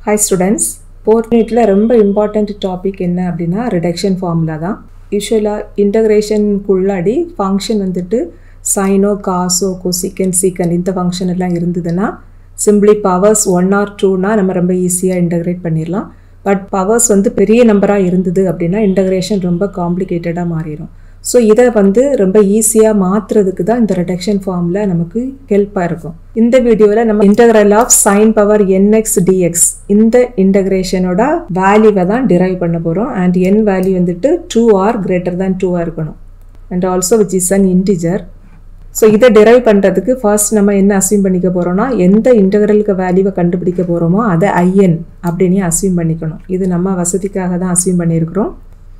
hi students fourth யூனிட்டில் ரொம்ப important topic என்ன அப்படின்னா ரிடக்ஷன் ஃபார்முலா தான் யூஸ்வலாக இன்டகிரேஷனுக்குள்ளாடி ஃபங்க்ஷன் வந்துட்டு சைனோ காசோ கொசிக்கன் சீக்கன் இந்த ஃபங்க்ஷன் எல்லாம் இருந்ததுன்னா சிம்பிளி பவர்ஸ் ஒன் ஆர் டூனா நம்ம ரொம்ப ஈஸியாக இன்டகிரேட் பண்ணிடலாம் பட் பவர்ஸ் வந்து பெரிய நம்பராக இருந்தது அப்படின்னா இன்டகிரேஷன் ரொம்ப காம்ப்ளிகேட்டடாக மாறிடும் ஸோ இதை வந்து ரொம்ப ஈஸியாக மாற்றுறதுக்கு தான் இந்த ரிடக்ஷன் ஃபார்மில் நமக்கு ஹெல்ப்பாக இருக்கும் இந்த வீடியோவில் நம்ம integral of sine power nx dx இந்த இன்டகிரேஷனோட வேல்யூவை தான் டிரைவ் பண்ண போகிறோம் அண்ட் என் வேல்யூ வந்துட்டு டூ ஆர் கிரேட்டர் தேன் டூவாக இருக்கணும் and also which is an integer so இதை டிரைவ் பண்ணுறதுக்கு ஃபர்ஸ்ட் நம்ம என்ன அசியூம் பண்ணிக்க போகிறோம்னா எந்த இன்டகிரலுக்கு வேல்யூவை கண்டுபிடிக்க போகிறோமோ அதை ஐஎன் அப்படின்னு அசியூம் பண்ணிக்கணும் இது நம்ம வசதிக்காக தான் அசியூம் பண்ணியிருக்கிறோம்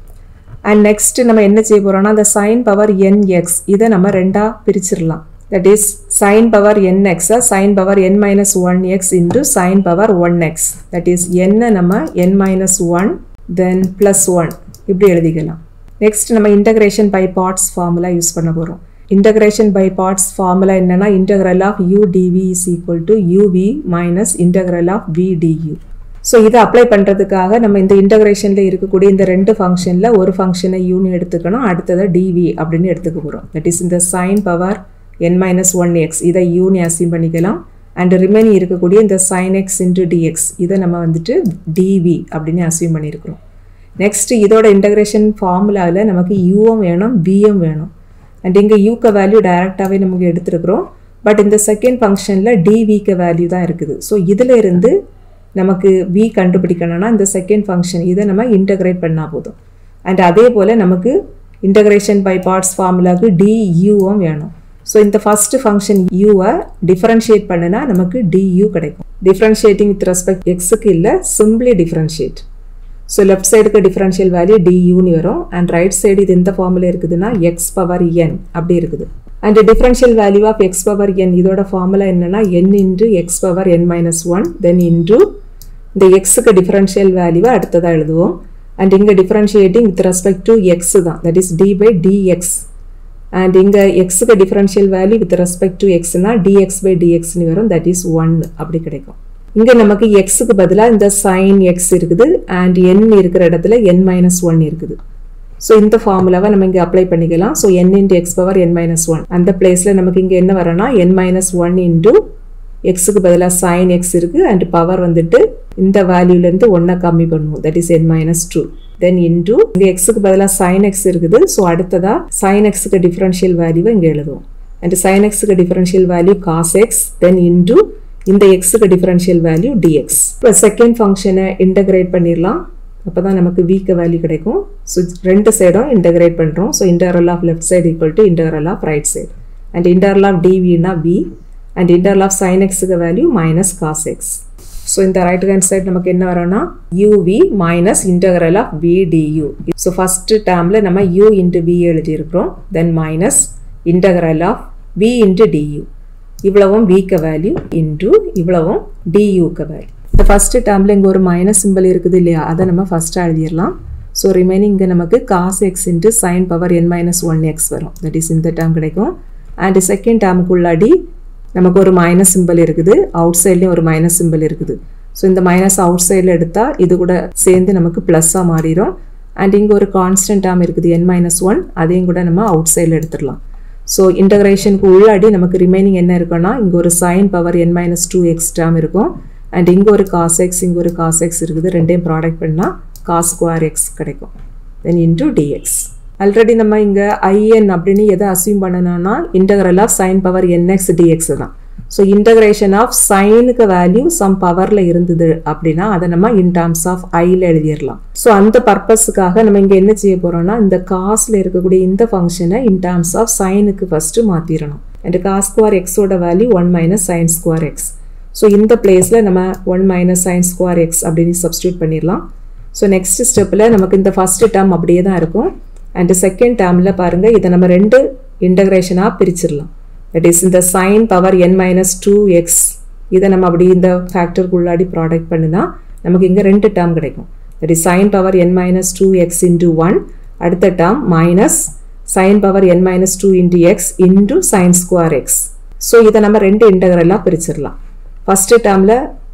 அண்ட் நெக்ஸ்ட் நம்ம என்ன செய்ய போகிறோம்னா அந்த சைன் பவர் என் எக்ஸ் இதை நம்ம ரெண்டாக பிரிச்சிடலாம் that is sine power n எக்ஸை sine power n minus one x into sine power one x that is என்ன நம்ம n minus one then plus one இப்படி எழுதிக்கலாம் நெக்ஸ்ட் நம்ம integration by parts formula use பண்ண போகிறோம் இன்டகிரேஷன் பை பார்ட்ஸ் ஃபார்முலா என்னன்னா integral of u dv is equal to uv minus integral of v du so இதை apply பண்ணுறதுக்காக நம்ம இந்த இன்டகிரேஷனில் இருக்கக்கூடிய இந்த ரெண்டு ஃபங்க்ஷனில் ஒரு ஃபங்க்ஷனை யூனி எடுத்துக்கணும் அடுத்ததை டிவி அப்படின்னு எடுத்துக்க போகிறோம் தட் இஸ் இந்த sine power n minus one x இதை யூனி அசீம் பண்ணிக்கலாம் அண்ட் ரிமைனிங் இருக்கக்கூடிய இந்த சைன் எக்ஸ் இன்டு டிஎக்ஸ் இதை நம்ம வந்துட்டு டிவி அப்படின்னு அசீம் பண்ணியிருக்கிறோம் நெக்ஸ்ட் இதோட இன்டகிரேஷன் ஃபார்முலாவில் நமக்கு யூவும் வேணும் பியும் வேணும் அண்ட் இங்கே யூக்க வேல்யூ டைரெக்டாகவே நமக்கு எடுத்துருக்குறோம் பட் இந்த செகண்ட் ஃபங்க்ஷனில் டிவிக்க வேல்யூ தான் இருக்குது ஸோ இதில் இருந்து நமக்கு வி கண்டுபிடிக்கணும்னா இந்த செகண்ட் ஃபங்க்ஷன் இதை நம்ம இன்டகிரேட் பண்ணால் போதும் அண்ட் அதே போல் நமக்கு இன்டகிரேஷன் பை பார்ட்ஸ் ஃபார்முலாவுக்கு டியூவும் வேணும் ஸோ இந்த ஃபஸ்ட்டு ஃபங்க்ஷன் யூவை டிஃப்ரென்ஷியேட் பண்ணுனா நமக்கு டியூ கிடைக்கும் டிஃப்ரென்ஷியேட்டிங் வித் ரெஸ்பெக்ட் எக்ஸுக்கு இல்லை சிம்பிளி டிஃப்ரென்ஷியேட் ஸோ லெஃப்ட் சைடுக்கு டிஃப்ரென்ஷியல் வேல்யூ டியூன்னு வரும் அண்ட் ரைட் சைடு இது எந்த ஃபார்முலா இருக்குதுன்னா எக்ஸ் பவர் என் அப்படி இருக்குது and differential value of x power n இதோட ஃபார்முலா என்னன்னா n into x power n minus one then into இந்த எக்ஸுக்கு டிஃப்ரென்ஷியல் வேல்யூவை அடுத்ததாக எழுதுவோம் அண்ட் இங்கே differentiating with respect to x தான் that is d by dx and இங்கே எக்ஸுக்கு differential value with respect to எக்ஸ்னா டிஎக்ஸ் பை டிஎக்ஸ்னு வரும் தட் இஸ் ஒன் அப்படி கிடைக்கும் இங்கே நமக்கு எக்ஸுக்கு பதிலாக இந்த சைன் எக்ஸ் இருக்குது அண்ட் என் இருக்கிற இடத்துல என் மைனஸ் ஒன் இருக்குது ஸோ இந்த ஃபார்முலாவை நம்ம இங்கே அப்ளை பண்ணிக்கலாம் so n into x power n minus one அந்த பிளேஸில் நமக்கு இங்கே என்ன வரனா என் மைனஸ் ஒன் இன்டு எக்ஸுக்கு பதிலாக சைன் எக்ஸ் இருக்குது அண்ட் பவர் வந்துட்டு இந்த வேல்யூலேருந்து ஒன்றை கம்மி பண்ணுவோம் that is n minus two then into இங்கே எக்ஸுக்கு பதிலாக சைன் எக்ஸ் இருக்குது ஸோ அடுத்ததாக சைன் எக்ஸுக்கு டிஃபரன்ஷியல் வேல்யூவை இங்கே எழுதுவோம் அண்ட் சைன் எக்ஸுக்கு differential value cos x then into இந்த எக்ஸுக்கு டிஃபரன்ஷியல் வேல்யூ டிஎக்ஸ் இப்போ செகண்ட் ஃபங்க்ஷனை இன்டகிரேட் பண்ணிடலாம் அப்போ தான் நமக்கு வீக்க வேல்யூ கிடைக்கும் ஸோ ரெண்டு சைடும் இன்டகிரேட் பண்ணுறோம் so interval of left side equal to interval of right side and interval of டிவினா v and interval of sine எக்ஸுக்கு value minus cos x so இந்த ரைட் ஹேண்ட் சைடு நமக்கு என்ன வரும்னா uv minus integral of v du so first டேர்மில் நம்ம u into v எழுதியிருக்கிறோம் then minus integral of v into du இவ்வளவும் விக்க வேல்யூ இன்ட்டு இவ்வளவும் டியூக்க வேல்யூ இந்த ஃபஸ்ட்டு டேர்மில் இங்கே ஒரு மைனஸ் சிம்பிள் இருக்குது இல்லையா அதை நம்ம ஃபஸ்ட்டாக எழுதிடலாம் ஸோ ரிமைனிங் இங்கே நமக்கு cos x into sine power n minus one x வரும் தட் இஸ் இந்த டேர்ம் கிடைக்கும் அண்ட் செகண்ட் டேர்முக்குள்ளாடி நமக்கு ஒரு மைனஸ் சிம்பிள் இருக்குது அவுட் சைட்லேயும் ஒரு மைனஸ் சிம்பிள் இருக்குது ஸோ இந்த மைனஸ் அவுட் சைடில் எடுத்தால் இது கூட சேர்ந்து நமக்கு ப்ளஸ்ஸாக மாறிடும் அண்ட் இங்கே ஒரு கான்ஸ்டன்ட் டேர்ம் இருக்குது என் மைனஸ் ஒன் அதையும் கூட நம்ம அவுட் சைடில் எடுத்துடலாம் ஸோ இன்டகிரேஷனுக்கு உள்ளாடி நமக்கு ரிமைனிங் என்ன இருக்குன்னா இங்கே ஒரு sine power n minus two x term இருக்கும் அண்ட் இங்கே ஒரு காஸ் எக்ஸ் இங்கே ஒரு காஸ் எக்ஸ் இருக்குது ரெண்டையும் ப்ராடக்ட் பண்ணால் காஸ் ஸ்கொயர் எக்ஸ் கிடைக்கும் தென் இன்டூ டிஎக்ஸ் ஆல்ரெடி நம்ம இங்கே ஐஎன் அப்படின்னு எதை அசியூம் பண்ணணும்னா integral of sine power nx d x தான் ஸோ இன்டகிரேஷன் ஆஃப் சைனுக்கு வேல்யூ சம் பவரில் இருந்தது அப்படின்னா அதை நம்ம இன் டேர்ம்ஸ் ஆஃப் ஐயில் எழுதிடலாம் ஸோ அந்த பர்பஸுக்காக நம்ம இங்கே என்ன செய்ய போகிறோம்னா இந்த காசில் இருக்கக்கூடிய இந்த ஃபங்க்ஷனை இன் டேர்ம்ஸ் ஆஃப் சைனுக்கு ஃபஸ்ட்டு மாற்றிடணும் அண்ட் காஸ் ஸ்கொயர் எக்ஸோட value one minus sine square x so இந்த பிளேஸில் நம்ம one minus sine square x அப்படின்னு சப்ஸ்டியூட் பண்ணிடலாம் ஸோ நெக்ஸ்ட் ஸ்டெப்பில் நமக்கு இந்த ஃபஸ்ட்டு டேர்ம் அப்படியே தான் இருக்கும் அண்ட் செகண்ட் டேர்மில் பாருங்கள் இதை நம்ம ரெண்டு இன்டகிரேஷனாக பிரிச்சிடலாம் தட் இஸ் இந்த sine power n minus two x இதை நம்ம அப்படி இந்த ஃபேக்டருக்குள்ளாடி ப்ராடக்ட் பண்ணுனா நமக்கு இங்கே ரெண்டு டேர்ம் கிடைக்கும் that is sine power n minus two x into one அடுத்த term minus sine power n minus two into x into sine square x so இதை நம்ம ரெண்டு இன்டகிரலாக பிரிச்சிடலாம் ஃபஸ்ட்டு டேர்மில்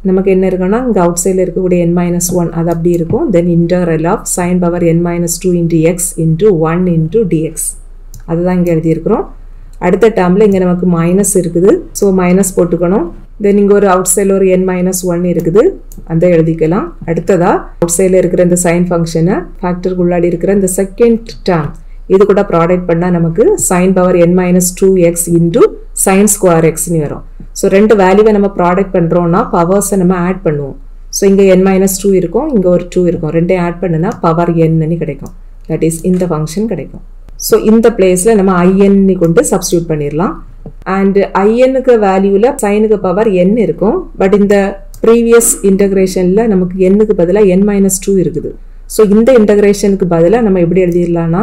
நமக்கு என்ன இருக்குன்னா இங்கே அவுட் சைடில் இருக்கக்கூடிய என் மைனஸ் ஒன் அது அப்படி இருக்கும் then interval of sine power n minus two into x into one into d x அதுதான் இங்கே எழுதியிருக்கிறோம் அடுத்த டேர்மில் இங்கே நமக்கு மைனஸ் இருக்குது ஸோ மைனஸ் போட்டுக்கணும் தென் இங்கே ஒரு அவுட் சைடில் ஒரு என் மைனஸ் ஒன் இருக்குது அந்த எழுதிக்கலாம் அடுத்ததாக அவுட் சைடில் இருக்கிற இந்த சைன் ஃபங்க்ஷனை ஃபேக்டருக்குள்ளாடி இருக்கிற இந்த செகண்ட் டேர்ம் இது கூட ப்ராடக்ட் பண்ணால் நமக்கு sine power n minus two x into sine square எக்ஸ்னு வரும் ஸோ ரெண்டு வேல்யூவை நம்ம ப்ராடக்ட் பண்ணுறோம்னா பவர்ஸை நம்ம ஆட் பண்ணுவோம் ஸோ இங்கே என் மைனஸ் டூ இருக்கும் இங்கே ஒரு டூ இருக்கும் ரெண்டையும் ஆட் பண்ணுனா பவர் என்னன்னு கிடைக்கும் தட் இஸ் இந்த ஃபங்க்ஷன் கிடைக்கும் ஸோ இந்த பிளேஸில் நம்ம ஐஎன்னு கொண்டு சப்ஸ்டியூட் பண்ணிடலாம் அண்ட் ஐஎன்னுக்கு வேல்யூவில் சைனுக்கு பவர் என் இருக்கும் பட் இந்த ப்ரீவியஸ் இன்டகிரேஷனில் நமக்கு எண்ணுக்கு பதிலாக என் மைனஸ் டூ இருக்குது ஸோ இந்த இன்டகிரேஷனுக்கு பதிலாக நம்ம எப்படி எழுதிடலாம்னா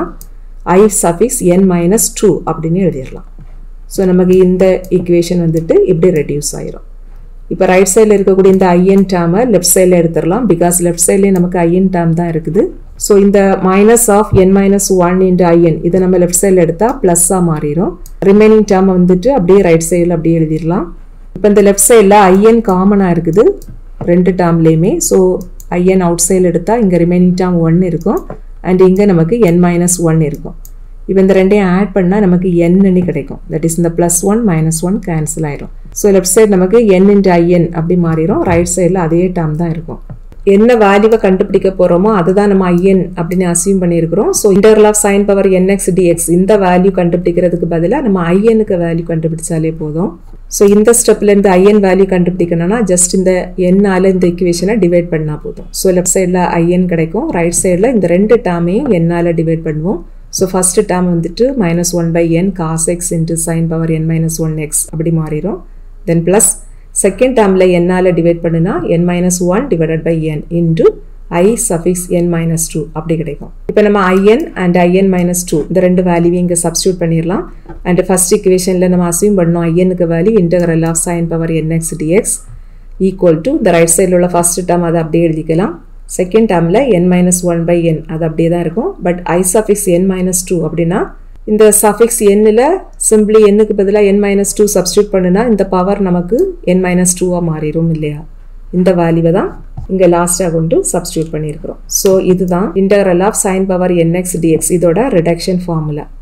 I suffix n minus two அப்படின்னு எழுதிடலாம் ஸோ நமக்கு இந்த ஈக்குவேஷன் வந்துட்டு இப்படி ரெடியூஸ் ஆயிரும் இப்போ ரைட் சைடில் இருக்கக்கூடிய இந்த ஐஎன் டேமை லெஃப்ட் சைடில் எடுத்துடலாம் பிகாஸ் லெஃப்ட் சைட்லேயே நமக்கு ஐஎன் டேம் தான் இருக்குது ஸோ இந்த minus of n minus one into I n இதை நம்ம லெஃப்ட் சைடில் எடுத்தால் ப்ளஸ்ஸாக மாறிடும் ரிமைனிங் டேம் வந்துட்டு அப்படியே ரைட் சைடில் அப்படியே எழுதிடலாம் இப்போ இந்த லெஃப்ட் சைடில் ஐஎன் காமனாக இருக்குது ரெண்டு டேர்ம்லேயுமே ஸோ ஐஎன் அவுட் சைடில் எடுத்தால் இங்கே ரிமைனிங் டேர்ம் ஒன் இருக்கும் அண்ட் இங்கே நமக்கு என் மைனஸ் ஒன் இருக்கும் இப்போ இந்த ரெண்டையும் ஆட் பண்ணால் நமக்கு என்னன்னு கிடைக்கும் தட் இஸ் இந்த plus one minus one cancel ஆயிரும் ஸோ லெஃப்ட் சைடு நமக்கு என் இன்ட்டு ஐஎன் அப்படி மாறிடும் ரைட் சைடில் அதே டேர்ம் தான் இருக்கும் என்ன வேல்யூவை கண்டுபிடிக்க போகிறோமோ அதுதான் நம்ம ஐஎன் அப்படின்னு அசியூம் பண்ணியிருக்கிறோம் so interval of sine power nx dx இந்த வேல்யூ கண்டுபிடிக்கிறதுக்கு பதிலாக நம்ம ஐஎனுக்கு வேல்யூ கண்டுபிடிச்சாலே போதும் ஸோ இந்த ஸ்டெப்லேருந்து ஐஎன் வேல்யூ கண்டுபிடிக்கணும்னா ஜஸ்ட் இந்த என்னால் இந்த இக்குவேஷனை டிவைட் பண்ணால் போதும் ஸோ லெஃப்ட் சைடில் ஐஎன் கிடைக்கும் ரைட் சைடில் இந்த ரெண்டு டேர்மையும் என்னால் டிவைட் பண்ணுவோம் ஸோ ஃபஸ்ட்டு டேர்ம் வந்துட்டு minus one by n cos x into sine power n minus one x அப்படி மாறிடும் தென் ப்ளஸ் செகண்ட் டேர்மில் என்னால் டிவைட் பண்ணுனா n minus one divided by n into I suffix n minus two அப்படி கிடைக்கும் இப்போ நம்ம I n and I n minus two இந்த ரெண்டு வேல்யூவையும் இங்கே சப்ஸ்டியூட் பண்ணிடலாம் அண்ட் ஃபர்ஸ்ட் இக்குவேஷனில் நம்ம அசியூம் பண்ணோம் ஐஎனுக்கு value integral of sine power nx d x equal to இந்த ரைட் சைடில் உள்ள ஃபர்ஸ்ட் டேர்ம் அதை அப்படியே எழுதிக்கலாம் செகண்ட் டேர்மில் n minus one by n அது அப்படியே தான் இருக்கும் but I suffix n minus two அப்படின்னா இந்த சஃபிக்ஸ் எண்ணில் சிம்பிளி எண்ணுக்கு பதிலாக என் மைனஸ் டூ சப்ஸ்டியூட் பண்ணுனா இந்த பவர் நமக்கு என் மைனஸ் டூவாக மாறிடும் இல்லையா இந்த வேல்யூவை தான் இங்கே லாஸ்ட்டாக கொண்டு சப்ஸ்டியூட் பண்ணியிருக்கிறோம் ஸோ இதுதான் integral of sine power nx d x இதோட ரிடக்ஷன் ஃபார்முலா